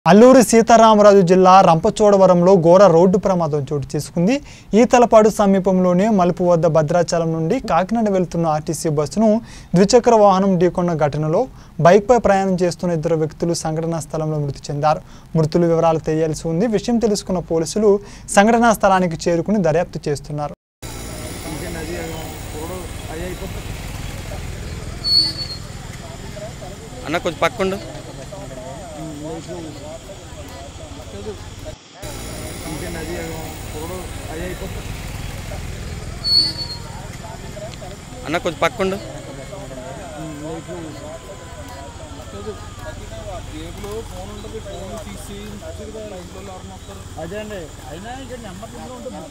అల్లూరి సీతారామరాజు జిల్లా రంపచోడవరంలో ఘోర రోడ్డు ప్రమాదం చోటు చేసుకుంది ఈతలపాడు సమీపంలోనే మలుపు వద్ద భద్రాచలం నుండి కాకినాడ వెళ్తున్న ఆర్టీసీ బస్సును ద్విచక్ర వాహనం ఢీకొన్న ఘటనలో బైక్పై ప్రయాణం చేస్తున్న ఇద్దరు వ్యక్తులు సంఘటనా స్థలంలో మృతి చెందారు మృతుల వివరాలు తెలియాల్సి ఉంది విషయం తెలుసుకున్న పోలీసులు సంఘటనా స్థలానికి చేరుకుని దర్యాప్తు చేస్తున్నారు అన్న కొంచెం పక్కండు అన్న కొంచెం పక్కండు అదే అండి అయినా ఇక్కడ నెంబర్ ఉంటుంది